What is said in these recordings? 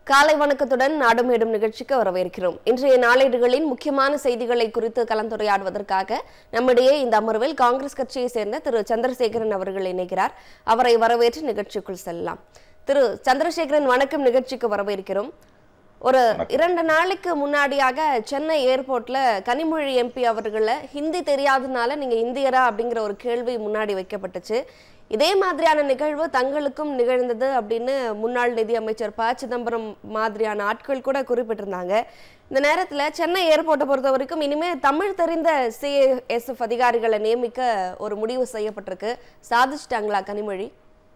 காலை வணக்கத்துடன் நாடுமேடும் நிகழ்ச்சிக்கு வரவேற்கிறோம் இன்றைய நாளேடுகளின் முக்கியமான செய்திகளை குறித்து கலந்துரையாடுவதற்காக நம்மிடையே இந்த அமர்வில் காங்கிரஸ் கட்சியை சேர்ந்த திரு சந்திரசேகரன் அவர்கள் இணைகிறார் அவரை வரவேற்று நிகழ்ச்சிக்குள் செல்லலாம் திரு சந்திரசேகரன் வணக்கம் நிகழ்ச்சிக்கு வரவேற்கிறோம் ஒரு இரண்டு நாளைக்கு முன்னாடியாக சென்னை ஏர்போர்ட்ல கனிமொழி எம்பி அவர்களை ஹிந்தி தெரியாதனால நீங்க இந்தியரா அப்படிங்கிற ஒரு கேள்வி முன்னாடி வைக்கப்பட்டுச்சு இதே மாதிரியான நிகழ்வு தங்களுக்கும் நிகழ்ந்தது அப்படின்னு முன்னாள் நிதியமைச்சர் ப சிதம்பரம் மாதிரியான ஆட்கள் கூட குறிப்பிட்டிருந்தாங்க இந்த நேரத்துல சென்னை ஏர்போர்ட்டை பொறுத்த வரைக்கும் இனிமே தமிழ் தெரிந்த சிஎஸ்எஃப் அதிகாரிகளை நியமிக்க ஒரு முடிவு செய்யப்பட்டிருக்கு சாதிச்சிட்டாங்களா கனிமொழி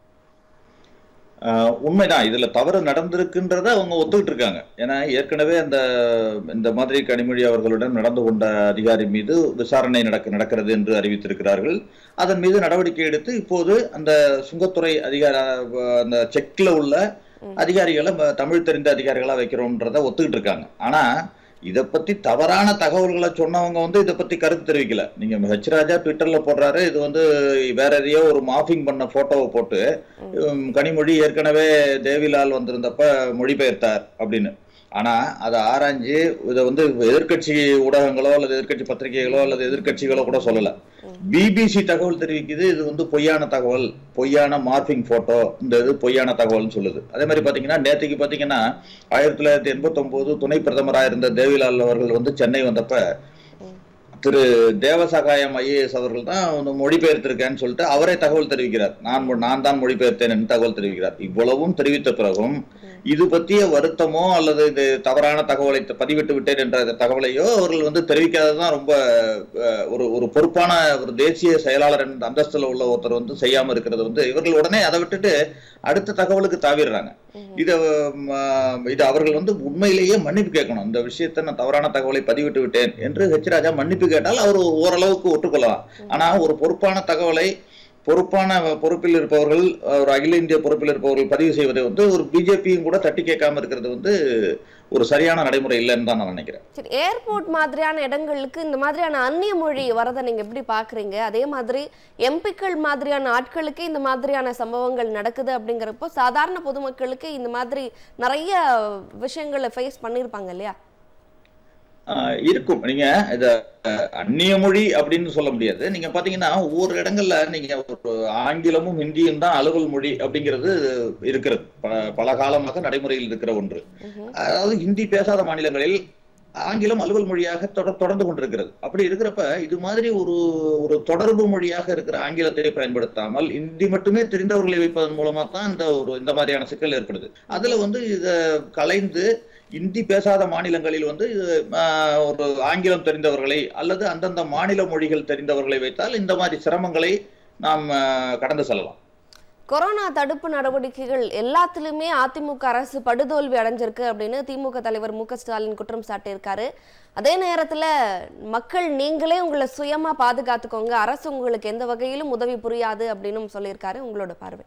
ஆஹ் உண்மைதான் இதுல தவறு நடந்திருக்குன்றத அவங்க ஒத்துக்கிட்டு இருக்காங்க ஏன்னா ஏற்கனவே அந்த இந்த மாதிரி கனிமொழி அவர்களுடன் நடந்து கொண்ட அதிகாரி மீது விசாரணை நடக்க நடக்கிறது என்று அறிவித்திருக்கிறார்கள் அதன் மீது நடவடிக்கை எடுத்து இப்போது அந்த சுங்கத்துறை அதிகார அந்த செக்ல உள்ள அதிகாரிகளை ம- தமிழ் தெரிந்த அதிகாரிகளா வைக்கிறோம்ன்றத ஒத்துக்கிட்டு இருக்காங்க ஆனா இதை பத்தி தவறான தகவல்களை சொன்னவங்க வந்து இதை பத்தி கருத்து தெரிவிக்கல நீங்க ஹெச் ராஜா ட்விட்டர்ல போடுறாரு இது வந்து வேற எதையோ ஒரு மாஃபிங் பண்ண போட்டோவை போட்டு உம், கனிமொழி ஏற்கனவே தேவிலால் வந்திருந்தப்ப மொழிபெயர்த்தார் அப்படின்னு ஆனா அதை ஆராய்ஞ்சு இதை வந்து எதிர்க்கட்சி ஊடகங்களோ அல்லது எதிர்க்கட்சி பத்திரிகைகளோ அல்லது எதிர்க்கட்சிகளோ கூட சொல்லல பிபிசி தகவல் தெரிவிக்குது இது வந்து பொய்யான தகவல் பொய்யான மார்பிங் போட்டோ இந்த இது பொய்யான தகவல்னு சொல்லுது அதே மாதிரி பாத்தீங்கன்னா நேற்றுக்கு பாத்தீங்கன்னா ஆயிரத்தி தொள்ளாயிரத்தி எண்பத்தி ஒன்பது துணை பிரதமராக இருந்த தேவிலால் அவர்கள் வந்து சென்னை வந்தப்ப திரு தேவசகாயம் ஐஏஎஸ் அவர்கள் தான் வந்து மொழிபெயர்த்திருக்கேன்னு சொல்லிட்டு அவரே தகவல் தெரிவிக்கிறார் நான் மொ- நான் தான் மொழிபெயர்த்தேன் என்று தகவல் தெரிவிக்கிறார் இவ்வளவும் தெரிவித்த பிறகும் இது பற்றிய வருத்தமோ அல்லது இது தவறான தகவலை த- பதிவிட்டு விட்டேன் என்ற அந்த தகவலையோ அவர்கள் வந்து தெரிவிக்காததான் ரொம்ப அஹ், ஒரு ஒரு பொறுப்பான ஒரு தேசிய செயலாளர் என்ற அந்தஸ்துல உள்ள ஒருத்தர் வந்து செய்யாம இருக்கிறது வந்து இவர்கள் உடனே அதை விட்டுட்டு அடுத்த தகவலுக்கு தாவிடுறாங்க இத ம, இது அவர்கள் வந்து உண்மையிலேயே மன்னிப்பு கேட்கணும் இந்த விஷயத்தை நான் தவறான தகவலை பதிவிட்டு விட்டேன் என்று ஹெச் ராஜா மன்னிப்பு கேட்டால் அவர் ஓரளவுக்கு ஒற்றுக்கொள்ளலாம் ஆனா ஒரு பொறுப்பான தகவலை பொறுப்பான பொறுப்பில் இருப்பவர்கள் ஒரு அகில இந்திய பொறுப்பில் இருப்பவர்கள் பதிவு செய்வதை வந்து ஒரு பிஜேபியும் கூட தட்டி கேட்காம இருக்கிறது வந்து ஒரு சரியான நடைமுறை இல்லைன்னு தான் நான் நினைக்கிறேன் சரி ஏர்போர்ட் மாதிரியான இடங்களுக்கு இந்த மாதிரியான அந்நிய மொழி வரதை நீங்க எப்படி பாக்குறீங்க அதே மாதிரி எம்பிக்கள் மாதிரியான ஆட்களுக்கு இந்த மாதிரியான சம்பவங்கள் நடக்குது அப்படிங்கிறப்போ சாதாரண பொதுமக்களுக்கு இந்த மாதிரி நிறைய விஷயங்களை ஃபேஸ் பண்ணியிருப்பாங்க இல்லையா ஆஹ் இருக்கும் நீங்க இத அஹ், அந்நிய மொழி அப்படின்னு சொல்ல முடியாது நீங்க பாத்தீங்கன்னா ஒவ்வொரு இடங்கள்ல நீங்க ஒரு ஆங்கிலமும் ஹிந்தியும் தான் அலுவல் மொழி அப்படிங்கிறது இருக்கிறது ப- பல காலமாக நடைமுறையில் இருக்கிற ஒன்று அதாவது ஹிந்தி பேசாத மாநிலங்களில் ஆங்கிலம் அலுவல் மொழியாக தொடர் தொடர்ந்து கொண்டிருக்கிறது அப்படி இருக்கிறப்ப இது மாதிரி ஒரு ஒரு தொடர்பு மொழியாக இருக்கிற ஆங்கிலத்தை பயன்படுத்தாமல் ஹிந்தி மட்டுமே தெரிந்தவர்களை வைப்பதன் மூலமா தான் இந்த ஒரு இந்த மாதிரியான சிக்கல் ஏற்படுது அதுல வந்து இத கலைந்து இந்தி பேசாத மாநிலங்களில் வந்து இது, ஆஹ், ஒரு ஆங்கிலம் தெரிந்தவர்களை அல்லது அந்தந்த மாநில மொழிகள் தெரிந்தவர்களை வைத்தால் இந்த மாதிரி சிரமங்களை நாம் ஆஹ், கடந்து செல்லலாம் கொரோனா தடுப்பு நடவடிக்கைகள் எல்லாத்துலயுமே அதிமுக அரசு படுதோல்வி அடைஞ்சிருக்கு அப்படின்னு திமுக தலைவர் மு க ஸ்டாலின் குற்றம் சாட்டியிருக்காரு அதே நேரத்துல மக்கள் நீங்களே உங்களை சுயமா பாதுகாத்துக்கோங்க அரசு உங்களுக்கு எந்த வகையிலும் உதவி புரியாது அப்படின்னு சொல்லியிருக்காரு உங்களோட பார்வை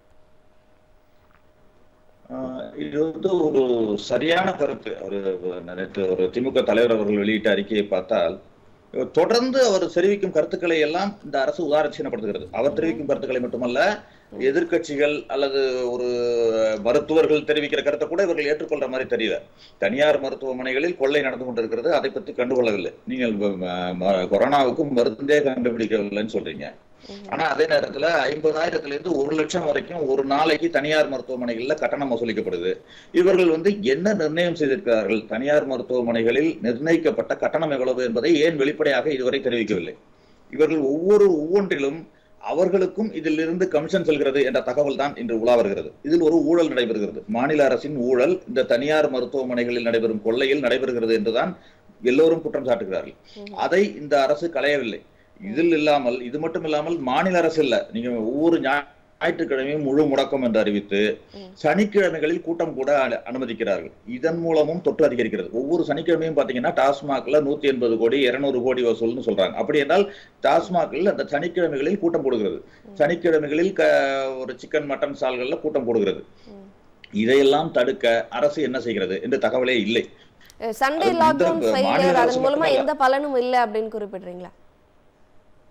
ஆஹ் இது வந்து ஒரு சரியான கருத்து ஒரு நேற்று ஒரு திமுக தலைவர் அவர்கள் வெளியிட்ட அறிக்கையை பார்த்தால் தொடர்ந்து அவர் தெரிவிக்கும் கருத்துக்களை எல்லாம் இந்த அரசு உதாரணப்படுத்துகிறது அவர் தெரிவிக்கும் கருத்துக்களை மட்டுமல்ல எதிர்க்கட்சிகள் அல்லது ஒரு மருத்துவர்கள் தெரிவிக்கிற கருத்தை கூட இவர்கள் ஏற்றுக்கொள்ற மாதிரி தெரியல தனியார் மருத்துவமனைகளில் கொள்ளை நடந்து கொண்டிருக்கிறது அதை பற்றி கண்டுகொள்ளவில்லை நீங்கள் ம- ம- கொரோனாவுக்கு மருந்தே கண்டுபிடிக்கவில்லைன்னு சொல்றீங்க ஆனா அதே நேரத்துல ஐம்பதாயிரத்துல இருந்து ஒரு லட்சம் வரைக்கும் ஒரு நாளைக்கு தனியார் மருத்துவமனைகள்ல கட்டணம் வசூலிக்கப்படுது இவர்கள் வந்து என்ன நிர்ணயம் செய்திருக்கிறார்கள் தனியார் மருத்துவமனைகளில் நிர்ணயிக்கப்பட்ட கட்டணம் எவ்வளவு என்பதை ஏன் வெளிப்படையாக இதுவரை தெரிவிக்கவில்லை இவர்கள் ஒவ்வொரு ஒவ்வொன்றிலும் அவர்களுக்கும் இதிலிருந்து கமிஷன் செல்கிறது என்ற தகவல் தான் இன்று உலா வருகிறது இதில் ஒரு ஊழல் நடைபெறுகிறது மாநில அரசின் ஊழல் இந்த தனியார் மருத்துவமனைகளில் நடைபெறும் கொள்ளையில் நடைபெறுகிறது என்றுதான் எல்லோரும் குற்றம் சாட்டுகிறார்கள் அதை இந்த அரசு களையவில்லை இதில் இல்லாமல் இது மட்டும் இல்லாமல் மாநில அரசு இல்ல நீங்க ஒவ்வொரு ஞா- ஞாயிற்றுக்கிழமையும் முழு முடக்கம் என்று அறிவித்து சனிக்கிழமைகளில் கூட்டம் கூட அனு- அனுமதிக்கிறார்கள் இதன் மூலமும் தொற்று அதிகரிக்கிறது ஒவ்வொரு சனிக்கிழமையும் பாத்தீங்கன்னா டாஸ்மாக்ல நூத்தி எண்பது கோடி இருநூறு கோடி வசூல்னு சொல்றாங்க அப்படி என்றால் டாஸ்மாகில் அந்த சனிக்கிழமைகளில் கூட்டம் போடுகிறது சனிக்கிழமைகளில் க ஒரு சிக்கன் மட்டன் சால்கள்ல கூட்டம் போடுகிறது இதையெல்லாம் தடுக்க அரசு என்ன செய்கிறது என்று தகவலே இல்லை சண்டே அது இந்த லாக்டவுன் மாநில ஃபெயிலியர் அரசு அதன் மூலமா மட்டுமல்ல. எந்த பலனும் இல்லை அப்படின்னு குறிப்பிடுறீங்களா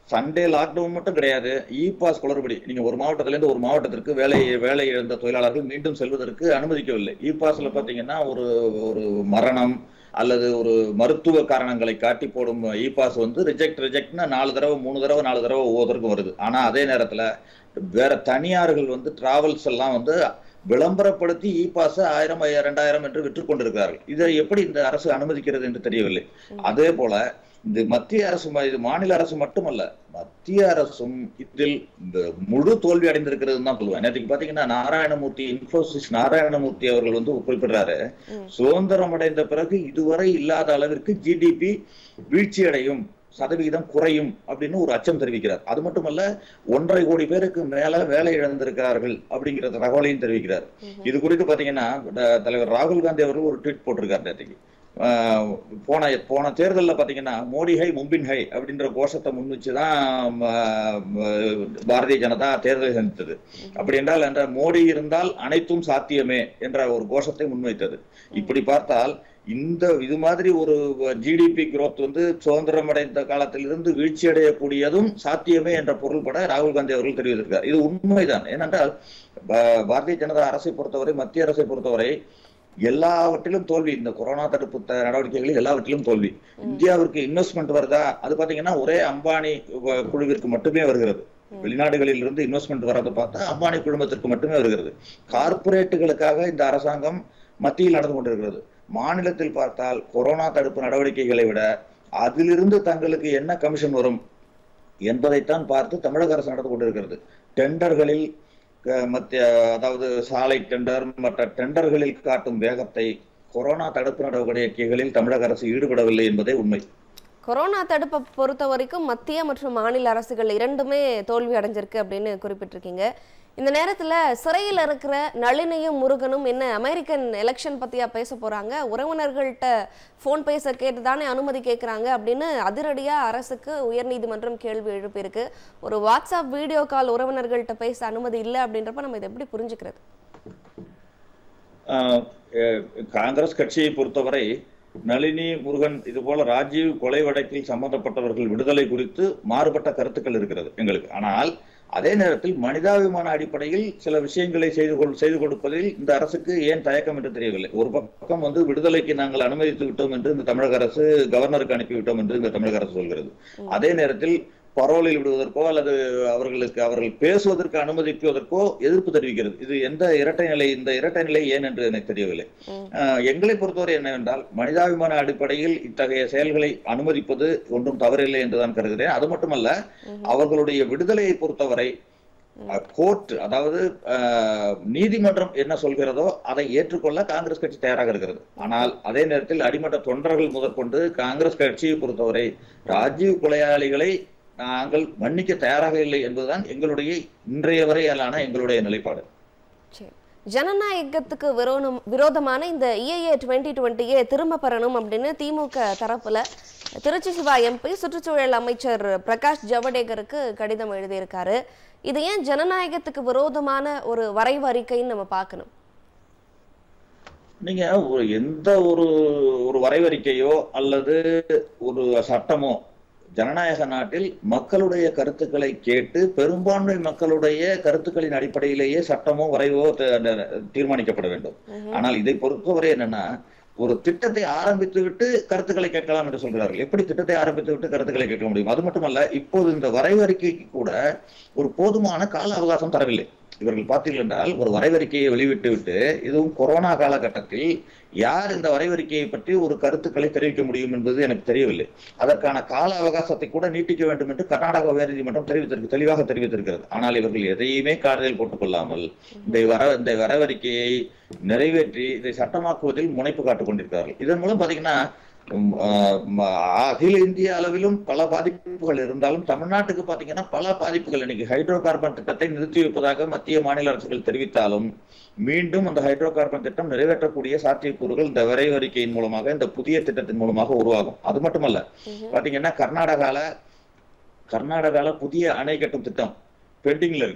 சண்டே லாக்டவுன் மட்டும் கிடையாது இ பாஸ் குளறுபடி நீங்க ஒரு மாவட்டத்துல இருந்து ஒரு மாவட்டத்திற்கு வேலை வேலை இழந்த தொழிலாளர்கள் மீண்டும் செல்வதற்கு அனுமதிக்கவில்லை இ பாஸ்ல பாத்தீங்கன்னா ஒரு ஒரு மரணம் அல்லது ஒரு மருத்துவ காரணங்களை காட்டி போடும் இ பாஸ் வந்து ரிஜெக்ட் ரிஜெக்ட்னா நாலு தடவை மூணு தடவை நாலு தடவை ஒவ்வொருத்தருக்கும் வருது ஆனா அதே நேரத்துல வேற தனியார்கள் வந்து டிராவல்ஸ் எல்லாம் வந்து விளம்பரப்படுத்தி இ பாஸ் ஆயிரம் ஐயாயிரம் ரெண்டாயிரம் என்று விற்று கொண்டிருக்கிறார்கள் இதை எப்படி இந்த அரசு அனுமதிக்கிறது என்று தெரியவில்லை அதே போல இந்த மத்திய அரசு ம- இது மாநில அரசு மட்டுமல்ல மத்திய அரசும் இதில் இந்த முழு தோல்வி அடைந்திருக்கிறது தான் சொல்லுவேன் நேற்றுக்கு பாத்தீங்கன்னா நாராயணமூர்த்தி இன்ஃபோசிஸ் நாராயணமூர்த்தி அவர்கள் வந்து குறிப்பிடுறாரு சுதந்திரம் அடைந்த பிறகு இதுவரை இல்லாத அளவிற்கு ஜிடிபி வீழ்ச்சி அடையும் சதவிகிதம் குறையும் அப்படின்னு ஒரு அச்சம் தெரிவிக்கிறார் அது மட்டுமல்ல ஒன்றரை கோடி பேருக்கு மேல வேலை இழந்திருக்கிறார்கள் அப்படிங்கிற தகவலையும் தெரிவிக்கிறார் இது குறித்து பாத்தீங்கன்னா ட- தலைவர் ராகுல் காந்தி அவர்கள் ஒரு ட்வீட் போட்டிருக்காரு நேற்றுக்கு ஆஹ் போன போன தேர்தலில் பாத்தீங்கன்னா மோடி ஹை மும்பின் ஹை அப்படின்ற கோஷத்தை முன் வச்சுதான் ஆஹ் பாரதிய ஜனதா தேர்தலை சந்தித்தது அப்படி என்றால் என்ற மோடி இருந்தால் அனைத்தும் சாத்தியமே என்ற ஒரு கோஷத்தை முன்வைத்தது இப்படி பார்த்தால் இந்த இது மாதிரி ஒரு ஜிடிபி growth வந்து சுதந்திரம் அடைந்த காலத்திலிருந்து வீழ்ச்சி அடையக்கூடியதும் சாத்தியமே என்ற பொருள்பட ராகுல் காந்தி அவர்கள் தெரிவித்திருக்கார் இது உண்மைதான் ஏனென்றால் பா- பாரதிய ஜனதா அரசை பொறுத்தவரை மத்திய அரசை பொறுத்தவரை எல்லாவற்றிலும் தோல்வி இந்த கொரோனா தடுப்பு த- நடவடிக்கைகளில் எல்லாவற்றிலும் தோல்வி இந்தியாவிற்கு இன்வெஸ்ட்மெண்ட் வருதா அது பாத்தீங்கன்னா ஒரே அம்பானி வ- குழுவிற்கு மட்டுமே வருகிறது வெளிநாடுகளில் இருந்து இன்வெஸ்ட்மெண்ட் வர்றதை பார்த்தா அம்பானி குழுமத்திற்கு மட்டுமே வருகிறது கார்ப்பரேட்டுகளுக்காக இந்த அரசாங்கம் மத்தியில் நடந்து கொண்டிருக்கிறது மாநிலத்தில் பார்த்தால் கொரோனா தடுப்பு நடவடிக்கைகளை விட அதிலிருந்து தங்களுக்கு என்ன கமிஷன் வரும் என்பதைத்தான் பார்த்து தமிழக அரசு நடந்து கொண்டிருக்கிறது டெண்டர்களில் க- மத்திய அதாவது சாலை டெண்டர் மற்ற டெண்டர்களில் காட்டும் வேகத்தை கொரோனா தடுப்பு நடவடிக்கைகளில் தமிழக அரசு ஈடுபடவில்லை என்பதே உண்மை கொரோனா தடுப்பை பொறுத்த வரைக்கும் மத்திய மற்றும் மாநில அரசுகள் இரண்டுமே தோல்வி அடைஞ்சிருக்கு அப்படின்னு குறிப்பிட்டிருக்கீங்க இந்த நேரத்துல சிறையில் இருக்கிற நளினியும் முருகனும் என்ன அமெரிக்கன் எலெக்ஷன் பத்தியா பேச போறாங்க உறவினர்கள்ட்ட ஃபோன் பேச கேட்டு தானே அனுமதி கேட்குறாங்க அப்படின்னு அதிரடியா அரசுக்கு உயர்நீதிமன்றம் கேள்வி எழுப்பியிருக்கு ஒரு வாட்ஸ்அப் வீடியோ கால் உறவினர்கள்ட்ட பேச அனுமதி இல்லை அப்படின்றப்ப நம்ம இதை எப்படி புரிஞ்சுக்கிறது ஆஹ் அஹ் காங்கிரஸ் கட்சியை பொறுத்தவரை நளினி முருகன் இது போல ராஜீவ் கொலை வழக்கில் சம்பந்தப்பட்டவர்கள் விடுதலை குறித்து மாறுபட்ட கருத்துக்கள் இருக்கிறது எங்களுக்கு ஆனால் அதே நேரத்தில் மனிதாபிமான அடிப்படையில் சில விஷயங்களை செய்து கொள் செய்து கொடுப்பதில் இந்த அரசுக்கு ஏன் தயக்கம் என்று தெரியவில்லை ஒரு பக்கம் வந்து விடுதலைக்கு நாங்கள் அனுமதித்து விட்டோம் என்று இந்த தமிழக அரசு கவர்னருக்கு அனுப்பிவிட்டோம் என்று இந்த தமிழக அரசு சொல்கிறது அதே நேரத்தில் பரோலில் விடுவதற்கோ அல்லது அவர்களுக்கு அவர்கள் பேசுவதற்கு அனுமதிப்பதற்கோ எதிர்ப்பு தெரிவிக்கிறது இது எந்த இரட்டை நிலை இந்த இரட்டை நிலை ஏன் என்று எனக்கு தெரியவில்லை ஆஹ் எங்களை பொறுத்தவரை என்னவென்றால் மனிதாபிமான அடிப்படையில் இத்தகைய செயல்களை அனுமதிப்பது ஒன்றும் தவறில்லை என்று தான் கருதுகிறேன் அது மட்டுமல்ல அவர்களுடைய விடுதலையை பொறுத்தவரை கோர்ட் அதாவது ஆஹ், நீதிமன்றம் என்ன சொல்கிறதோ அதை ஏற்றுக்கொள்ள காங்கிரஸ் கட்சி தயாராக இருக்கிறது ஆனால் அதே நேரத்தில் அடிமட்ட தொண்டர்கள் முதற்கொண்டு காங்கிரஸ் கட்சியை பொறுத்தவரை ராஜீவ் கொலையாளிகளை நாங்கள் மன்னிக்க தயாராக இல்லை என்பதுதான் எங்களுடைய இன்றைய வரையிலான எங்களுடைய நிலைப்பாடு சரி ஜனநாயகத்துக்கு விரோதம் விரோதமான இந்த இஏஏ டுவெண்ட்டி டுவெண்ட்டியே திரும்ப பெறணும் அப்படின்னு திமுக தரப்புல திருச்சி சிவா எம்பி சுற்றுச்சூழல் அமைச்சர் பிரகாஷ் ஜவடேகருக்கு கடிதம் எழுதியிருக்காரு இது ஏன் ஜனநாயகத்துக்கு விரோதமான ஒரு வரைவு அறிக்கைன்னு நம்ம பார்க்கணும் நீங்க ஒரு எந்த ஒரு ஒரு வரைவறிக்கையோ அல்லது ஒரு சட்டமோ ஜனநாயக நாட்டில் மக்களுடைய கருத்துக்களை கேட்டு பெரும்பான்மை மக்களுடைய கருத்துக்களின் அடிப்படையிலேயே சட்டமோ வரைவோ த- தீர்மானிக்கப்பட வேண்டும் ஆனால் இதை பொறுத்தவரை என்னன்னா ஒரு திட்டத்தை ஆரம்பித்து விட்டு கருத்துக்களை கேட்கலாம் என்று சொல்கிறார்கள் எப்படி திட்டத்தை ஆரம்பித்து விட்டு கருத்துக்களை கேட்க முடியும் அது மட்டுமல்ல இப்போது இந்த வரைவறிக்கைக்கு கூட ஒரு போதுமான கால அவகாசம் தரவில்லை இவர்கள் பார்த்தீர்கள் என்றால் ஒரு வரைவறிக்கையை வெளிவிட்டு விட்டு இதுவும் கொரோனா காலகட்டத்தில் யார் இந்த வரைவறிக்கையை பற்றி ஒரு கருத்துக்களை தெரிவிக்க முடியும் என்பது எனக்கு தெரியவில்லை அதற்கான கால அவகாசத்தை கூட நீட்டிக்க வேண்டும் என்று கர்நாடக உயர்நீதிமன்றம் தெரிவித்திருக்கு தெளிவாக தெரிவித்திருக்கிறது ஆனால் இவர்கள் எதையுமே காதலில் போட்டுக் கொள்ளாமல் இந்த வர இந்த வரவறிக்கையை நிறைவேற்றி இதை சட்டமாக்குவதில் முனைப்பு காட்டுக் கொண்டிருக்கிறார்கள் இதன் மூலம் பாத்தீங்கன்னா உம், ஆஹ், ம- அகில இந்திய அளவிலும் பல பாதிப்புகள் இருந்தாலும் தமிழ்நாட்டுக்கு பாத்தீங்கன்னா பல பாதிப்புகள் இன்னைக்கு ஹைட்ரோ கார்பன் திட்டத்தை நிறுத்தி வைப்பதாக மத்திய மாநில அரசுகள் தெரிவித்தாலும் மீண்டும் அந்த ஹைட்ரோ கார்பன் திட்டம் நிறைவேற்றக்கூடிய சாத்தியக்கூறுகள் இந்த விரைவறிக்கையின் மூலமாக இந்த புதிய திட்டத்தின் மூலமாக உருவாகும் அது மட்டுமல்ல பாத்தீங்கன்னா கர்நாடகால கர்நாடகால புதிய அணை கட்டும் திட்டம் பெண்டிங்ல இருக்கு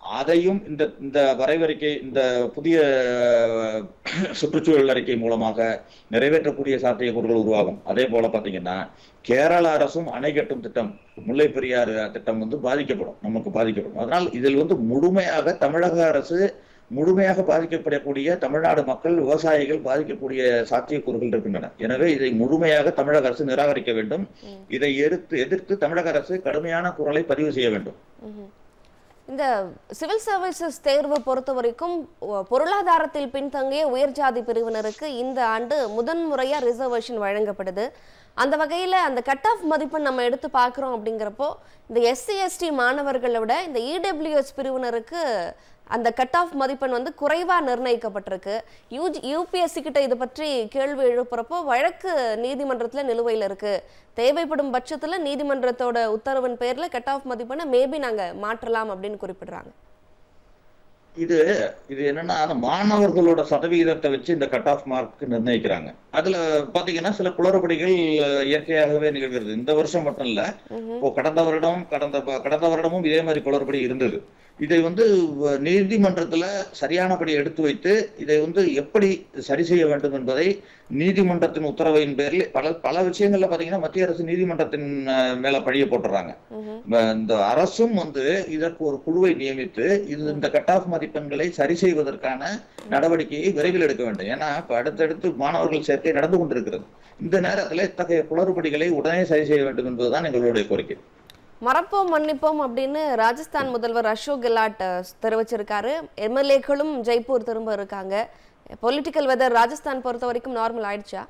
அதையும் இந்த இந்த வரைவறிக்கை இந்த புதிய அஹ், சுற்றுச்சூழல் அறிக்கை மூலமாக நிறைவேற்றக்கூடிய சாத்தியக்கூறுகள் உருவாகும் அதே போல பாத்தீங்கன்னா கேரள அரசும் அணை கட்டும் திட்டம் முல்லை பெரியாறு திட்டம் வந்து பாதிக்கப்படும் நமக்கு பாதிக்கப்படும் அதனால் இதில் வந்து முழுமையாக தமிழக அரசு முழுமையாக பாதிக்கப்படக்கூடிய தமிழ்நாடு மக்கள் விவசாயிகள் பாதிக்கக்கூடிய சாத்தியக்கூறுகள் இருக்கின்றன எனவே இதை முழுமையாக தமிழக அரசு நிராகரிக்க வேண்டும் ம். இதை எதிர்த்து எதிர்த்து தமிழக அரசு கடுமையான குரலை பதிவு செய்ய வேண்டும் ம்ஹும். இந்த சிவில் சர்வீசஸ் தேர்வு பொறுத்த வரைக்கும் ஒ- பொருளாதாரத்தில் பின்தங்கிய உயர்ஜாதி பிரிவினருக்கு இந்த ஆண்டு முதன்முறையா ரிசர்வேஷன் வழங்கப்படுது அந்த வகையில அந்த கட் ஆஃப் மதிப்பெண் நம்ம எடுத்து பார்க்குறோம் அப்படிங்கிறப்போ இந்த எஸ்சி எஸ்டி மாணவர்களை விட இந்த இடபிள்யூஎஸ் பிரிவினருக்கு அந்த கட் ஆஃப் மதிப்பெண் வந்து குறைவா நிர்ணயிக்கப்பட்டிருக்கு யூஜி யூபிஎஸ்சி கிட்ட இது பற்றி கேள்வி எழுப்புறப்போ வழக்கு நீதிமன்றத்துல நிலுவையில் இருக்கு தேவைப்படும் பட்சத்துல நீதிமன்றத்தோட உத்தரவின் பேர்ல கட் ஆஃப் மதிப்பெண்ணை மேபி நாங்க மாற்றலாம் அப்படின்னு குறிப்பிடுறாங்க இது இது என்னன்னா அந்த மாணவர்களோட சதவீதத்தை வச்சு இந்த கட் ஆஃப் மார்க் நிர்ணயிக்கிறாங்க அதுல பாத்தீங்கன்னா சில குளறுபடிகள் அஹ், இயற்கையாகவே நிகழ்கிறது இந்த வருஷம் மட்டும் இல்ல ம்ஹும். இப்போ கடந்த வருடம் கடந்த ப- கடந்த வருடமும் இதே மாதிரி குளறுபடி இருந்தது இதை வந்து வ- நீதிமன்றத்துல சரியானபடி எடுத்து வைத்து இதை வந்து எப்படி சரி செய்ய வேண்டும் என்பதை நீதிமன்றத்தின் உத்தரவின் பேரில் பல பல விஷயங்கள்ல பாத்தீங்கன்னா மத்திய அரசு நீதிமன்றத்தின் அஹ், மேல பழிய போட்டுறாங்க ம்ஹும். ம- இந்த அரசும் வந்து இதற்கு ஒரு குழுவை நியமித்து இது இந்த கட் ஆஃப் மதிப்பெண்களை சரி செய்வதற்கான நடவடிக்கையை விரைவில் எடுக்க வேண்டும் ஏன்னா இப்ப அடுத்தடுத்து மாணவர்கள் சேர்க்கை நடந்து கொண்டிருக்கிறது இந்த நேரத்துல இத்தகைய குளறுபடிகளை உடனே சரி செய்ய வேண்டும் என்பதுதான் எங்களுடைய கோரிக்கை மறப்போம் மன்னிப்போம் அப்படின்னு ராஜஸ்தான் முதல்வர் அசோக் கெலாட் அஹ், தெரிவிச்சிருக்காரு எம்எல்ஏக்களும் ஜெய்ப்பூர் திரும்ப இருக்காங்க பொலிட்டிக்கல் வெதர் ராஜஸ்தான் பொறுத்த வரைக்கும் நார்மல் ஆயிடுச்சா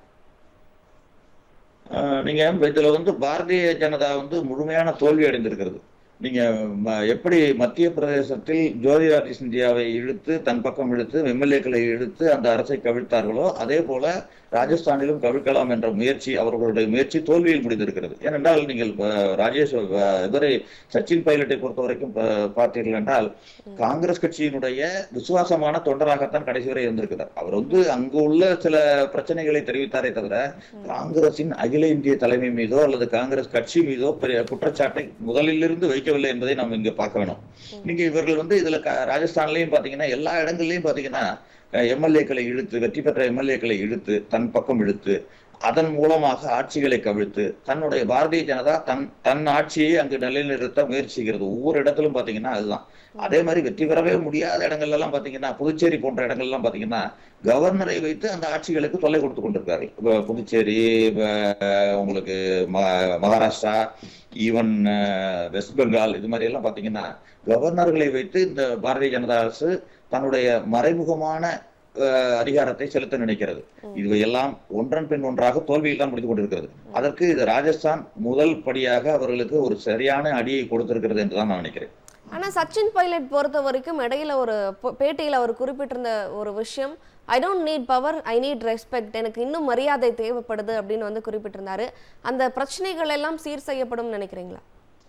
அஹ் நீங்க இதுல வந்து பாரதிய ஜனதா வந்து முழுமையான தோல்வி அடைந்திருக்கிறது நீங்க ம- எப்படி மத்திய பிரதேசத்தில் ஜோதிராதித்ய சிந்தியாவை இழுத்து தன் பக்கம் இழுத்து எம்எல்ஏக்களை இழுத்து அந்த அரசை கவிழ்த்தார்களோ அதே போல ராஜஸ்தானிலும் கவிழ்க்கலாம் என்ற முயற்சி அவர்களுடைய முயற்சி தோல்வியில் முடிந்திருக்கிறது ஏனென்றால் நீங்கள் அஹ், ராஜேஷ் அஹ், இவரை சச்சின் பைலட்டை பொறுத்த வரைக்கும் ப- பார்த்தீர்கள் என்றால் காங்கிரஸ் கட்சியினுடைய விசுவாசமான தொண்டராகத்தான் கடைசி வரை இருந்திருக்கிறார் அவர் வந்து அங்கு உள்ள சில பிரச்சனைகளை தெரிவித்தாரே தவிர காங்கிரசின் அகில இந்திய தலைமை மீதோ அல்லது காங்கிரஸ் கட்சி மீதோ பெரிய குற்றச்சாட்டை முதலிலிருந்து வைக்கவில்லை என்பதை நாம் இங்க பார்க்க வேணும் நீங்க இவர்கள் வந்து இதுல க- ராஜஸ்தான்லயும் பாத்தீங்கன்னா எல்லா இடங்கள்லயும் பாத்தீங்கன்னா எம்எல்ஏக்களை இழுத்து வெற்றி பெற்ற எம்எல்ஏக்களை இழுத்து தன் பக்கம் இழுத்து அதன் மூலமாக ஆட்சிகளை கவிழ்த்து தன்னுடைய பாரதிய ஜனதா தன் தன் ஆட்சியை அங்கு நிலைநிறுத்த முயற்சி செய்கிறது ஒவ்வொரு இடத்திலும் பாத்தீங்கன்னா அதுதான் அதே மாதிரி வெற்றி பெறவே முடியாத இடங்கள்ல எல்லாம் பாத்தீங்கன்னா புதுச்சேரி போன்ற இடங்கள் எல்லாம் பாத்தீங்கன்னா கவர்னரை வைத்து அந்த ஆட்சிகளுக்கு தொல்லை கொடுத்து கொண்டிருக்காரு இப்ப புதுச்சேரி இப்ப உங்களுக்கு ம- மகாராஷ்டிரா ஈவன் வெஸ்ட் பெங்கால் இது மாதிரி எல்லாம் பாத்தீங்கன்னா கவர்னர்களை வைத்து இந்த பாரதிய ஜனதா அரசு தன்னுடைய மறைமுகமான அஹ், அதிகாரத்தை செலுத்த நினைக்கிறது இது எல்லாம் ஒன்றன் பின் ஒன்றாக தோல்வியில் தான் முடிந்து கொண்டிருக்கிறது அதற்கு இது ராஜஸ்தான் முதல் படியாக அவர்களுக்கு ஒரு சரியான அடியை கொடுத்திருக்கிறது என்று தான் நான் நினைக்கிறேன் ஆனா சச்சின் பைலட் பொறுத்த வரைக்கும் இடையில ஒரு ப- பேட்டியில அவர் குறிப்பிட்டிருந்த ஒரு விஷயம் I don't need power I need respect எனக்கு இன்னும் மரியாதை தேவைப்படுது அப்படின்னு வந்து குறிப்பிட்டிருந்தாரு அந்த பிரச்சனைகள் எல்லாம் சீர் செய்யப்படும் நினைக்கிறீங்களா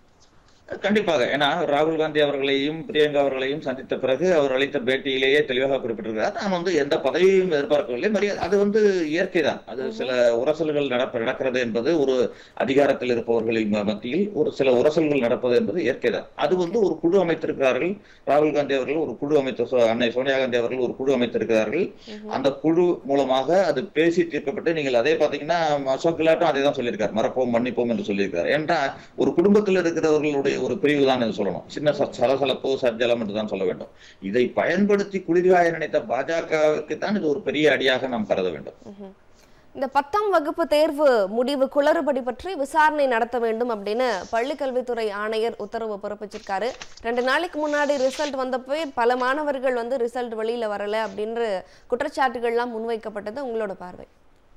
கண்டிப்பாக ஏன்னா ராகுல் காந்தி அவர்களையும் பிரியங்கா அவர்களையும் சந்தித்த பிறகு அவர் அளித்த பேட்டியிலேயே தெளிவாக குறிப்பிட்டிருக்கிறார் நான் வந்து எந்த பதவியும் எதிர்பார்க்கவில்லை மரியாதை அது வந்து இயற்கை தான் அது சில உரசல்கள் நடப்ப நடக்கிறது என்பது ஒரு அதிகாரத்தில் இருப்பவர்களின் ம- மத்தியில் ஒரு சில உரசல்கள் நடப்பது என்பது இயற்கை தான் அது வந்து ஒரு குழு அமைத்திருக்கிறார்கள் ராகுல் காந்தி அவர்கள் ஒரு குழு அமைத்த சோ- அன்னை சோனியா காந்தி அவர்கள் ஒரு குழு அமைத்திருக்கிறார்கள் அந்த குழு மூலமாக அது பேசி தீர்க்கப்பட்டு நீங்கள் அதே பாத்தீங்கன்னா அசோக் கெலாட்டும் அதே தான் சொல்லியிருக்காரு மறப்போம் மன்னிப்போம் என்று சொல்லியிருக்காரு ஏன்னா ஒரு குடும்பத்தில் இருக்கிறவர்களுடைய ஒரு பிரிவு தான் என்று சொல்லணும் சின்ன ச- சலசலப்பு சஞ்சலம் என்று தான் சொல்ல வேண்டும் இதை பயன்படுத்தி குளிர்காய நினைத்த பாஜகவுக்கு தான் இது ஒரு பெரிய அடியாக நாம் கருத வேண்டும் ம்ஹும். இந்த பத்தாம் வகுப்பு தேர்வு முடிவு குளறுபடி பற்றி விசாரணை நடத்த வேண்டும் அப்படின்னு பள்ளிக்கல்வித்துறை ஆணையர் உத்தரவு பிறப்பிச்சிருக்காரு ரெண்டு நாளைக்கு முன்னாடி ரிசல்ட் வந்தப்போ பல மாணவர்கள் வந்து ரிசல்ட் வெளியில வரல அப்படின்ற குற்றச்சாட்டுகள்லாம் முன்வைக்கப்பட்டது உங்களோட பார்வை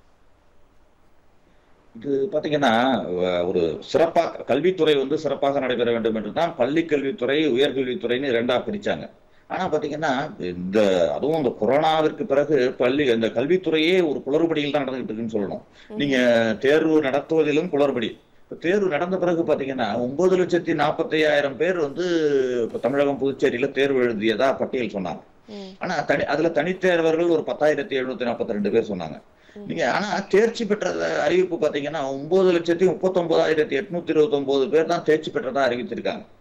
இது பாத்தீங்கன்னா அஹ், ஒரு சிறப்பாக கல்வித்துறை வந்து சிறப்பாக நடைபெற வேண்டும் என்று தான் பள்ளி கல்வித்துறை உயர்கல்வித்துறைன்னு இரண்டா பிரிச்சாங்க ஆனா பாத்தீங்கன்னா இந்த அதுவும் இந்த கொரோனாவிற்கு பிறகு பள்ளி இந்த கல்வித்துறையே ஒரு குளறுபடியில் தான் நடந்துகிட்டு இருக்குன்னு சொல்லணும் நீங்க தேர்வு நடத்துவதிலும் குளறுபடி இப்ப தேர்வு நடந்த பிறகு பாத்தீங்கன்னா ஒன்பது லட்சத்தி நாற்பத்தி ஐயாயிரம் பேர் வந்து இப்ப தமிழகம் புதுச்சேரியில தேர்வு எழுதியதா பட்டியல் சொன்னாங்க ம். ஆனா தனி அதுல தனித்தேர்வர்கள் ஒரு பத்தாயிரத்தி எழுநூத்தி நாற்பத்தி ரெண்டு பேர் சொன்னாங்க நீங்க ஆனா தேர்ச்சி பெற்ற அறிவிப்பு பாத்தீங்கன்னா ஒன்பது லட்சத்தி முப்பத்தி ஒன்பதாயிரத்தி எட்நூத்தி இருபத்தி ஒன்பது பேர் தான் தேர்ச்சி பெற்றதா அறிவிச்சிருக்காங்க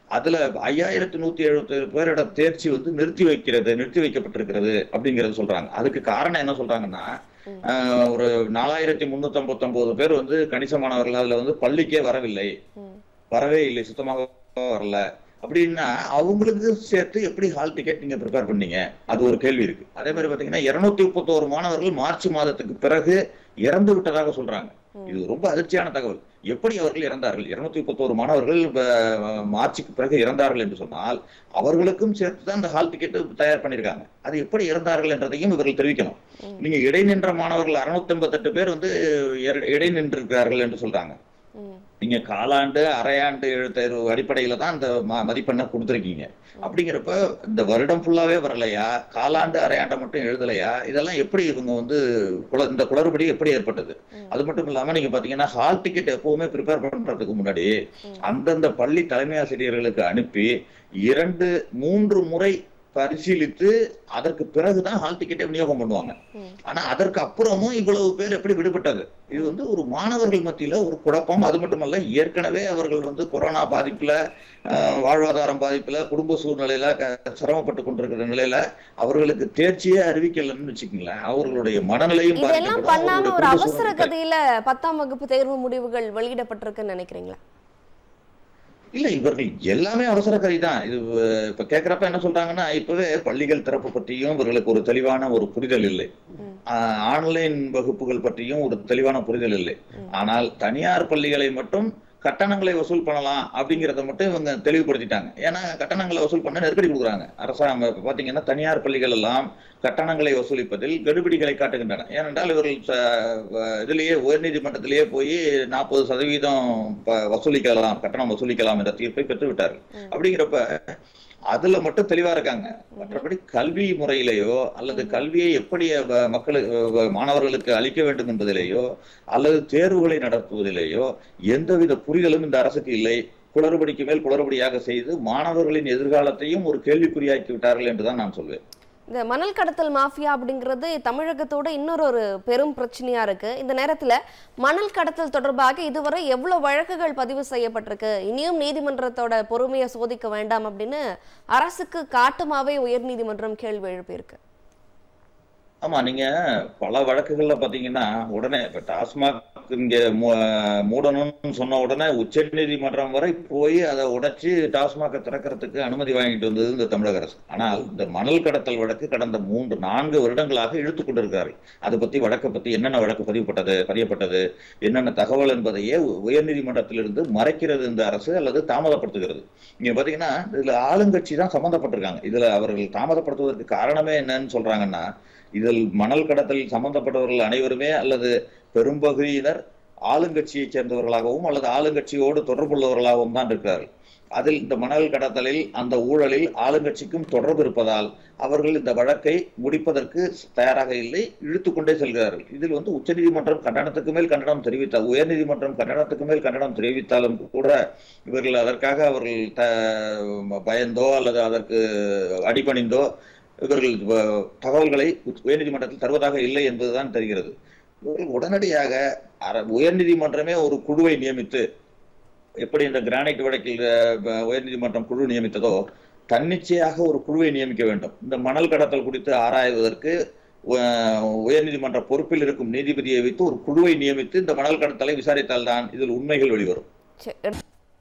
அதுல ஐயாயிரத்தி நூத்தி எழுபத்தி ஏழு பேரோட தேர்ச்சி வந்து நிறுத்தி வைக்கிறது நிறுத்தி வைக்கப்பட்டிருக்கிறது அப்படிங்கறது சொல்றாங்க அதுக்கு காரணம் என்ன சொல்றாங்கன்னா ஆஹ், ஒரு நாலாயிரத்தி முன்னூத்தி ஐம்பத்தி ஒன்பது பேர் வந்து கணிசமானவர்கள் அதுல வந்து பள்ளிக்கே வரவில்லை ம். வரவே இல்லை சுத்தமாக வரல அப்படின்னா அவங்களுக்கு சேர்த்து எப்படி ஹால் டிக்கெட் நீங்க ப்ரிப்பேர் பண்ணீங்க அது ஒரு கேள்வி இருக்கு அதே மாதிரி பாத்தீங்கன்னா இருநூத்தி முப்பத்தோரு மாணவர்கள் மார்ச் மாதத்துக்கு பிறகு இறந்து விட்டதாக சொல்றாங்க இது ரொம்ப அதிர்ச்சியான தகவல் எப்படி அவர்கள் இறந்தார்கள் இருநூத்தி முப்பத்தோரு மாணவர்கள் அஹ், மார்ச்சுக்கு பிறகு இறந்தார்கள் என்று சொன்னால் அவர்களுக்கும் சேர்த்து தான் அந்த ஹால் டிக்கெட் தயார் பண்ணியிருக்காங்க அது எப்படி இறந்தார்கள் என்றதையும் இவர்கள் தெரிவிக்கணும் நீங்க இடைநின்ற மாணவர்கள் அறுநூத்தி எண்பத்தெட்டு பேர் வந்து இட- இடைநின்றிருக்கிறார்கள் என்று சொல்றாங்க ம். நீங்க காலாண்டு அரையாண்டு எழுத்தேர்வு அடிப்படையில தான் இந்த ம- மதிப்பெண்ணை கொடுத்துருக்கீங்க அப்படிங்கிறப்ப இந்த வருடம் ஃபுல்லாவே வரலையா காலாண்டு அரையாண்டை மட்டும் எழுதலையா இதெல்லாம் எப்படி இவங்க வந்து குள- இந்த குளறுபடி எப்படி ஏற்பட்டது அது மட்டும் இல்லாம நீங்க பாத்தீங்கன்னா ஹால் டிக்கெட் எப்பவுமே ப்ரிப்பேர் பண்றதுக்கு முன்னாடி அந்தந்த பள்ளி தலைமை ஆசிரியர்களுக்கு அனுப்பி இரண்டு மூன்று முறை பரிசீலித்து அதற்கு பிறகுதான் ஹால் டிக்கெட்டை விநியோகம் பண்ணுவாங்க ம். ஆனா அதற்கு அப்புறமும் இவ்வளவு பேர் எப்படி விடுபட்டது இது வந்து ஒரு மாணவர்கள் மத்தியில ஒரு குழப்பம் அது மட்டுமல்ல ஏற்கனவே அவர்கள் வந்து கொரோனா பாதிப்புல ஆஹ், வாழ்வாதாரம் பாதிப்புல குடும்ப சூழ்நிலையில க- சிரமப்பட்டு கொண்டிருக்கிற நிலையில அவர்களுக்கு தேர்ச்சியே அறிவிக்கலன்னு வச்சுக்கோங்களேன் அவர்களுடைய மனநிலையும் இதெல்லாம் பாதிக்கப்படும். பண்ணாம அவர்களுடைய ஒரு குடும்ப அவசர சூழ்நிலை- கதையில பத்தாம் வகுப்பு தேர்வு முடிவுகள் வெளியிடப்பட்டிருக்குன்னு நினைக்கிறீங்களா இல்ல இவர்கள் எல்லாமே அவசர கதை தான் இது அஹ், இப்ப கேக்குறப்ப என்ன சொல்றாங்கன்னா இப்பவே பள்ளிகள் திறப்பு பற்றியும் இவர்களுக்கு ஒரு தெளிவான ஒரு புரிதல் இல்லை ம். ஆஹ், ஆன்லைன் வகுப்புகள் பற்றியும் ஒரு தெளிவான புரிதல் இல்லை ஆனால் தனியார் பள்ளிகளை மட்டும் கட்டணங்களை வசூல் பண்ணலாம் அப்படிங்கறத மட்டும் இவங்க தெளிவுபடுத்திட்டாங்க ஏன்னா கட்டணங்களை வசூல் பண்ண நெருக்கடி கொடுக்குறாங்க அரசாங்கம் இப்ப பாத்தீங்கன்னா தனியார் பள்ளிகள் எல்லாம் கட்டணங்களை வசூலிப்பதில் கெடுபிடிகளை காட்டுகின்றன ஏனென்றால் இவர்கள் ச- வ- இதுலயே உயர்நீதிமன்றத்திலேயே போய் நாற்பது சதவீதம் ப- வசூலிக்கலாம் கட்டணம் வசூலிக்கலாம் என்ற தீர்ப்பை பெற்று விட்டார்கள் அப்படிங்கிறப்ப அதுல மட்டும் தெளிவா இருக்காங்க மற்றபடி கல்வி முறையிலேயோ அல்லது கல்வியை எப்படி வ- மக்களுக்கு வ- மாணவர்களுக்கு அளிக்க வேண்டும் என்பதிலேயோ அல்லது தேர்வுகளை நடத்துவதிலேயோ எந்தவித புரிதலும் இந்த அரசுக்கு இல்லை குளறுபடிக்கு மேல் குளறுபடியாக செய்து மாணவர்களின் எதிர்காலத்தையும் ஒரு கேள்விக்குறியாக்கி விட்டார்கள் என்றுதான் நான் சொல்வேன் இந்த மணல் கடத்தல் மாஃபியா அப்படிங்கிறது தமிழகத்தோட இன்னொரு ஒரு பெரும் பிரச்சனையா இருக்கு இந்த நேரத்துல மணல் கடத்தல் தொடர்பாக இதுவரை எவ்வளவு வழக்குகள் பதிவு செய்யப்பட்டிருக்கு இனியும் நீதிமன்றத்தோட பொறுமையை சோதிக்க வேண்டாம் அப்படின்னு அரசுக்கு காட்டுமாவே உயர்நீதிமன்றம் கேள்வி எழுப்பியிருக்கு ஆமா நீங்க பல வழக்குகள்ல பாத்தீங்கன்னா உடனே இப்ப டாஸ்மாக் இங்க மூ- மூடணும்னு சொன்ன உடனே உச்ச நீதிமன்றம் வரை போய் அதை உடைச்சு டாஸ்மாக திறக்கிறதுக்கு அனுமதி வாங்கிட்டு வந்தது இந்த தமிழக அரசு ஆனால் இந்த மணல் கடத்தல் வழக்கு கடந்த மூன்று நான்கு வருடங்களாக இழுத்து கொண்டிருக்கிறார்கள் அதை பத்தி வழக்கை பத்தி என்னென்ன வழக்கு பதிவுப்பட்டது பதியப்பட்டது என்னென்ன தகவல் என்பதையே உயர்நீதிமன்றத்திலிருந்து மறைக்கிறது இந்த அரசு அல்லது தாமதப்படுத்துகிறது இங்க பாத்தீங்கன்னா இதுல ஆளுங்கட்சி தான் சம்பந்தப்பட்டிருக்காங்க இதுல அவர்கள் தாமதப்படுத்துவதற்கு காரணமே என்னன்னு சொல்றாங்கன்னா இதில் மணல் கடத்தலில் சம்பந்தப்பட்டவர்கள் அனைவருமே அல்லது பெரும்பகுதியினர் ஆளுங்கட்சியைச் சேர்ந்தவர்களாகவும் அல்லது ஆளுங்கட்சியோடு தொடர்புள்ளவர்களாகவும் தான் இருக்கிறார்கள் அதில் இந்த மணல் கடத்தலில் அந்த ஊழலில் ஆளுங்கட்சிக்கும் தொடர்பு இருப்பதால் அவர்கள் இந்த வழக்கை முடிப்பதற்கு தயாராக இல்லை இழுத்து கொண்டே செல்கிறார்கள் இதில் வந்து உச்சநீதிமன்றம் கண்டனத்துக்கு மேல் கண்டனம் தெரிவித்த உயர்நீதிமன்றம் கண்டனத்துக்கு மேல் கண்டனம் தெரிவித்தாலும் கூட இவர்கள் அதற்காக அவர்கள் த- பயந்தோ அல்லது அதற்கு அடிபணிந்தோ இவர்கள் வ- தகவல்களை உச்ச- உயர்நீதிமன்றத்தில் தருவதாக இல்லை என்பதுதான் தெரிகிறது இவர்கள் உடனடியாக அர- உயர்நீதிமன்றமே ஒரு குழுவை நியமித்து எப்படி இந்த கிரானைட் வழக்கில் அஹ், உயர்நீதிமன்றம் குழு நியமித்ததோ தன்னிச்சையாக ஒரு குழுவை நியமிக்க வேண்டும் இந்த மணல் கடத்தல் குறித்து ஆராய்வதற்கு அஹ், உயர்நீதிமன்ற பொறுப்பில் இருக்கும் நீதிபதியை வைத்து ஒரு குழுவை நியமித்து இந்த மணல் கடத்தலை விசாரித்தால்தான் இதில் உண்மைகள் வெளிவரும் சரி.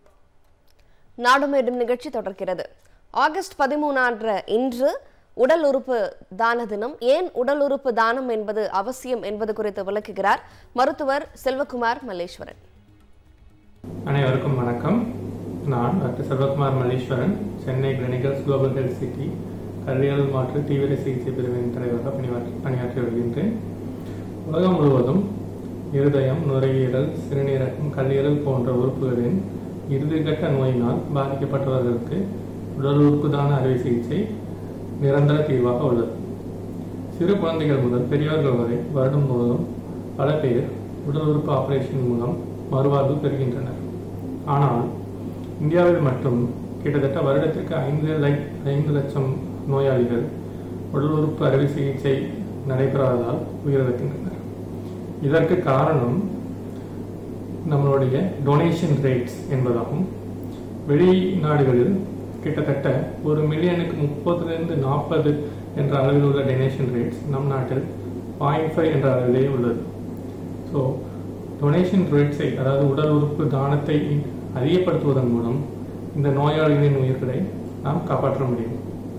நாடு மேடும் நிகழ்ச்சி தொடர்கிறது ஆகஸ்ட் பதிமூணான்ற இன்று உடல் உறுப்பு தான தினம் ஏன் உடல் உறுப்பு தானம் என்பது அவசியம் என்பது குறித்து விளக்குகிறார் மருத்துவர் செல்வகுமார் மல்லேஸ்வரன் அனைவருக்கும் வணக்கம் நான் doctor Selvakumar Malleswaran Chennai clinicals global health city கல்லீரல் மாற்று தீவிர சிகிச்சை பிரிவின் தலைவராக பணியாற்றி பணியாற்றி வருகின்றேன் உலகம் முழுவதும் இருதயம் நுரையீரல் சிறுநீரகம் கல்லீரல் போன்ற உறுப்புகளின் இறுதிக்கட்ட நோயினால் பாதிக்கப்பட்டவர்களுக்கு உடல் உறுப்பு தான அறுவை சிகிச்சை நிரந்தர தீர்வாக உள்ளது சிறு குழந்தைகள் முதல் பெரியவர்கள் வரை வருடம் முழுவதும் பல பேர் உடல் உறுப்பு ஆபரேஷன் மூலம் மறுவாழ்வு பெறுகின்றனர் ஆனால் இந்தியாவில் மட்டும் கிட்டத்தட்ட வருடத்திற்கு ஐந்து லை ஐந்து லட்சம் நோயாளிகள் உடல் உறுப்பு அறுவை சிகிச்சை நடைபெறாததால் உயிரிழக்கின்றனர் இதற்கு காரணம் நம்மளுடைய டொனேஷன் ரேட்ஸ் என்பதாகும் வெளிநாடுகளில் கிட்டத்தட்ட ஒரு மில்லியனுக்கு முப்பதுலேருந்து நாற்பது என்ற அளவில் உள்ள டொனேஷன் ரேட்ஸ் நம் நாட்டில் பாயிண்ட் ஃபைவ் என்ற அளவிலேயே உள்ளது ஸோ டொனேஷன் ரேட்ஸை அதாவது உடல் உறுப்பு தானத்தை அதிகப்படுத்துவதன் மூலம் இந்த நோயாளிகளின் உயிர்களை நாம் காப்பாற்ற முடியும்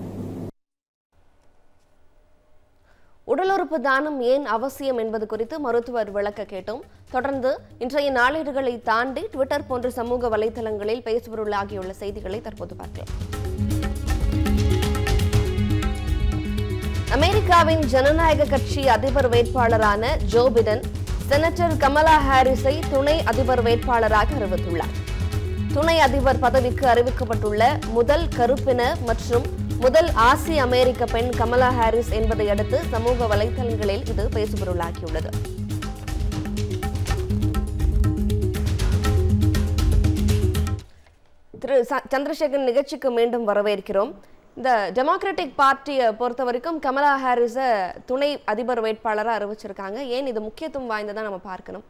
உடல் உறுப்பு தானம் ஏன் அவசியம் என்பது குறித்து மருத்துவர் விளக்க கேட்டோம் தொடர்ந்து இன்றைய நாளேடுகளை தாண்டி ட்விட்டர் போன்ற சமூக வலைதளங்களில் பேசுபொருளாகியுள்ள செய்திகளை தற்போது பார்க்கலாம் அமெரிக்காவின் ஜனநாயக கட்சி அதிபர் வேட்பாளரான ஜோ பிடன் செனட்டர் கமலா ஹாரிஸை துணை அதிபர் வேட்பாளராக அறிவித்துள்ளார் துணை அதிபர் பதவிக்கு அறிவிக்கப்பட்டுள்ள முதல் கருப்பின மற்றும் முதல் ஆசிய அமெரிக்க பெண் கமலா ஹாரிஸ் என்பதை அடுத்து சமூக வலைதளங்களில் இது பேசுபொருளாகியுள்ளது திரு ச- சந்திரசேகர் நிகழ்ச்சிக்கு மீண்டும் வரவேற்கிறோம் இந்த டெமோக்ராட்டிக் பார்ட்டியை பொறுத்த வரைக்கும் கமலா ஹாரிஸை துணை அதிபர் வேட்பாளராக அறிவிச்சிருக்காங்க ஏன் இது முக்கியத்துவம் வாய்ந்ததா நம்ம பார்க்கணும்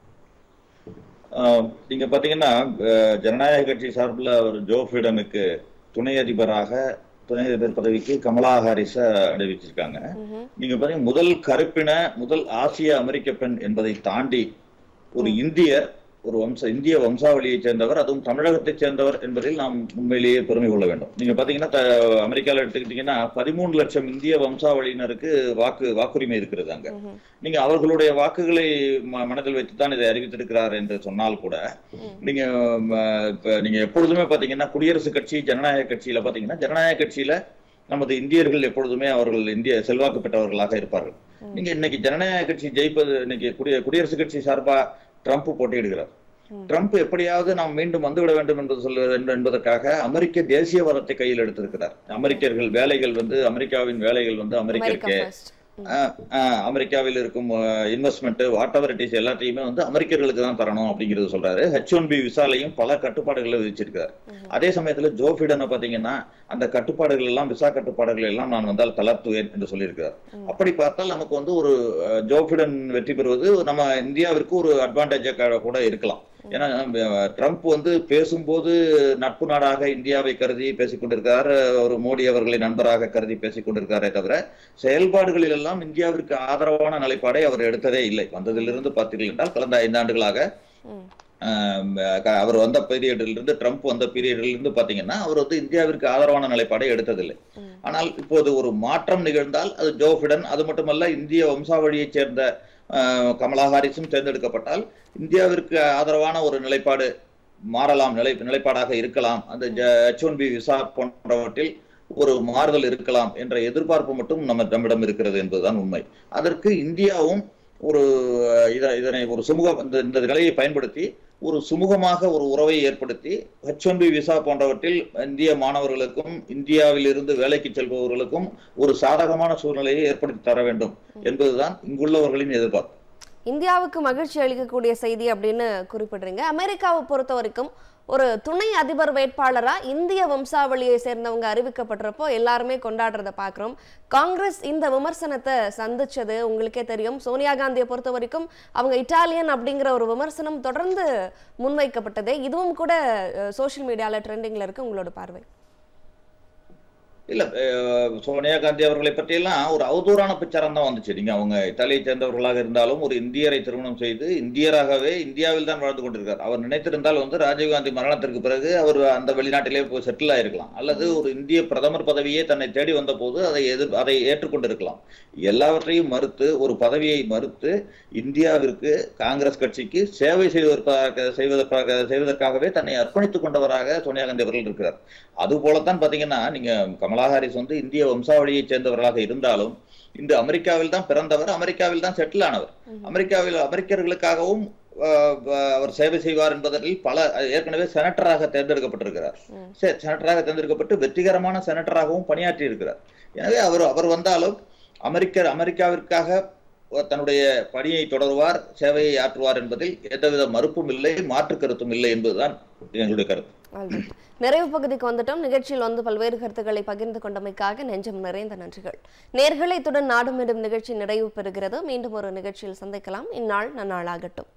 ஆஹ் நீங்க பாத்தீங்கன்னா அஹ், ஜனநாயக கட்சி சார்பில் அவர் ஜோ பிடனுக்கு துணை அதிபராக துணை அதிபர் பதவிக்கு கமலா ஹாரிஸ அறிவிச்சிருக்காங்க நீங்க பாத்தீங்கன்னா முதல் கருப்பின முதல் ஆசிய அமெரிக்க பெண் என்பதை தாண்டி ஒரு இந்தியர் ஒரு வம்ச இந்திய வம்சாவளியைச் சேர்ந்தவர் அதுவும் தமிழகத்தைச் சேர்ந்தவர் என்பதில் நாம் உண்மையிலேயே பெருமை கொள்ள வேண்டும் நீங்க பாத்தீங்கன்னா த- அமெரிக்கால எடுத்துக்கிட்டீங்கன்னா பதிமூணு லட்சம் இந்திய வம்சாவளியினருக்கு வாக்கு வாக்குரிமை இருக்கிறது அங்க நீங்க அவர்களுடைய வாக்குகளை ம- மனதில் வைத்துத்தான் இதை அறிவித்திருக்கிறார் என்று சொன்னால் கூட நீங்க ம, இப்ப நீங்க எப்பொழுதுமே பாத்தீங்கன்னா குடியரசுக் கட்சி ஜனநாயக கட்சியில பாத்தீங்கன்னா ஜனநாயக கட்சியில நமது இந்தியர்கள் எப்பொழுதுமே அவர்கள் இந்திய செல்வாக்கு பெற்றவர்களாக இருப்பார்கள் நீங்க இன்னைக்கு ஜனநாயக கட்சி ஜெயிப்பது இன்னைக்கு குடிய குடியரசுக் கட்சி சார்பா ட்ரம்ப் போட்டியிடுகிறார் ட்ரம்ப் எப்படியாவது நாம் மீண்டும் வந்துவிட வேண்டும் என்று சொல்ல வேண்டும் என்பதற்காக அமெரிக்க தேசியவாதத்தை கையில் எடுத்திருக்கிறார் அமெரிக்கர்கள் வேலைகள் வந்து அமெரிக்காவின் வேலைகள் வந்து அமெரிக்கா அமெரிக்கருக்கு ஃபர்ஸ்ட் ஆஹ் ஆஹ் அமெரிக்காவில் இருக்கும் investment whatever it is எல்லாத்தையுமே வந்து அமெரிக்கர்களுக்கு தான் தரணும் அப்படிங்கிறது சொல்றாரு ஹெச் ஒன் பி விசாலையும் பல கட்டுப்பாடுகளை விதிச்சிருக்காரு அதே சமயத்துல ஜோ பிடனை பாத்தீங்கன்னா அந்த கட்டுப்பாடுகள் எல்லாம் விசா கட்டுப்பாடுகள் எல்லாம் நான் வந்தால் தளர்த்துவேன் என்று சொல்லியிருக்கிறார் அப்படி பார்த்தால் நமக்கு வந்து ஒரு அஹ், ஜோ பிடன் வெற்றி பெறுவது நம்ம இந்தியாவிற்கு ஒரு அட்வான்டேஜாக கூட இருக்கலாம் ஏன்னா அஹ், ட்ரம்ப் வந்து பேசும்போது நட்பு நாடாக இந்தியாவை கருதி பேசிக் கொண்டிருக்கிறார் ஒரு மோடி அவர்களை நண்பராக கருதி பேசிக் கொண்டிருக்காரே தவிர செயல்பாடுகளில் எல்லாம் இந்தியாவிற்கு ஆதரவான நிலைப்பாடை அவர் எடுத்ததே இல்லை வந்ததிலிருந்து பார்த்தீர்கள் என்றால் கடந்த ஐந்து ஆண்டுகளாக ஆம், க- அவர் வந்த பீரியடில் இருந்து ட்ரம்ப் வந்த பீரியடில் இருந்து பாத்தீங்கன்னா அவர் வந்து இந்தியாவிற்கு ஆதரவான நிலைப்பாடை எடுத்ததில்லை ஆனால் இப்போது ஒரு மாற்றம் நிகழ்ந்தால் அது ஜோ பிடன் அது மட்டுமல்ல இந்திய வம்சாவழியைச் சேர்ந்த ஆஹ், கமலா ஹாரிஸும் தேர்ந்தெடுக்கப்பட்டால் இந்தியாவிற்கு ஆதரவான ஒரு நிலைப்பாடு மாறலாம் நிலை நிலைப்பாடாக இருக்கலாம் அந்த ஹெச் ஒன் பி விசா போன்றவற்றில் ஒரு மாறுதல் இருக்கலாம் என்ற எதிர்பார்ப்பு மட்டும் நம்ம நம்மிடம் இருக்கிறது என்பதுதான் உண்மை அதற்கு இந்தியாவும் ஒரு அஹ், இத இதனை ஒரு சுமூக இந்த இந்த நிலையை பயன்படுத்தி ஒரு சுமூகமாக ஒரு உறவை ஏற்படுத்தி ஹெச் ஒன் பி விசா போன்றவற்றில் இந்திய மாணவர்களுக்கும் இந்தியாவில் இருந்து வேலைக்கு செல்பவர்களுக்கும் ஒரு சாதகமான சூழ்நிலையை ஏற்படுத்தி தர வேண்டும் என்பதுதான் இங்குள்ளவர்களின் எதிர்பார்ப்பு இந்தியாவுக்கு மகிழ்ச்சி அளிக்கக்கூடிய செய்தி அப்படின்னு குறிப்பிடுறீங்க அமெரிக்காவை பொறுத்த வரைக்கும் ஒரு துணை அதிபர் வேட்பாளரா இந்திய வம்சாவளியை சேர்ந்தவங்க அறிவிக்கப்பட்டிருப்போ எல்லாருமே கொண்டாடுறத பார்க்குறோம் காங்கிரஸ் இந்த விமர்சனத்தை சந்திச்சது உங்களுக்கே தெரியும் சோனியா காந்தியை பொறுத்த வரைக்கும் அவங்க இட்டாலியன் அப்படிங்கிற ஒரு விமர்சனம் தொடர்ந்து முன்வைக்கப்பட்டது இதுவும் கூட சோஷியல் மீடியால ட்ரெண்டிங்ல இருக்கு உங்களோட பார்வை இல்ல அஹ், சோனியா காந்தி அவர்களை பற்றியெல்லாம் ஒரு அவதூறான பிரச்சாரம் தான் வந்துச்சு நீங்க அவங்க இத்தாலியை சேர்ந்தவர்களாக இருந்தாலும் ஒரு இந்தியரை திருமணம் செய்து இந்தியராகவே இந்தியாவில் தான் வாழ்ந்து கொண்டிருக்கார் அவர் நினைத்திருந்தால் வந்து ராஜீவ்காந்தி மரணத்திற்கு பிறகு அவர் அந்த வெளிநாட்டிலே போய் செட்டில் ஆயிருக்கலாம் அல்லது ஒரு இந்திய பிரதமர் பதவியே தன்னை தேடி வந்த போது அதை எதிர் அதை ஏற்றுக்கொண்டிருக்கலாம் எல்லாவற்றையும் மறுத்து ஒரு பதவியை மறுத்து இந்தியாவிற்கு காங்கிரஸ் கட்சிக்கு சேவை செய்வதற்காக செய்வதற்காக செய்வதற்காகவே தன்னை அர்ப்பணித்துக் கொண்டவராக சோனியா காந்தி அவர்கள் இருக்கிறார் அது போலத்தான் பாத்தீங்கன்னா நீங்க கமலா ஹாரிஸ் வந்து இந்திய வம்சாவளியைச் சேர்ந்தவர்களாக இருந்தாலும் இந்த அமெரிக்காவில் தான் பிறந்தவர் அமெரிக்காவில் தான் செட்டில் ஆனவர் அமெரிக்காவில் அமெரிக்கர்களுக்காகவும் ஆஹ், ஆஹ், அவர் சேவை செய்வார் என்பதில் பல ஏற்கனவே செனட்டராக தேர்ந்தெடுக்கப்பட்டிருக்கிறார் சே- செனட்டராக தேர்ந்தெடுக்கப்பட்டு வெற்றிகரமான செனட்டராகவும் பணியாற்றி இருக்கிறார் எனவே அவர் அவர் வந்தாலும் அமெரிக்கர் அமெரிக்காவிற்காக தன்னுடைய பணியை தொடருவார் சேவையை ஆற்றுவார் என்பதில் எந்தவித மறுப்பும் இல்லை மாற்று கருத்தும் இல்லை என்பதுதான் எங்களுடைய கருத்து Alright. நிறைவு பகுதிக்கு வந்துட்டோம் நிகழ்ச்சியில் வந்து பல்வேறு கருத்துக்களை பகிர்ந்து கொண்டமைக்காக நெஞ்சம் நிறைந்த நன்றிகள் நேர்களை இத்துடன் நாடும் இடும் நிகழ்ச்சி நிறைவு பெறுகிறது மீண்டும் ஒரு நிகழ்ச்சியில் சந்திக்கலாம் இந்நாள் நன்னாளாகட்டும்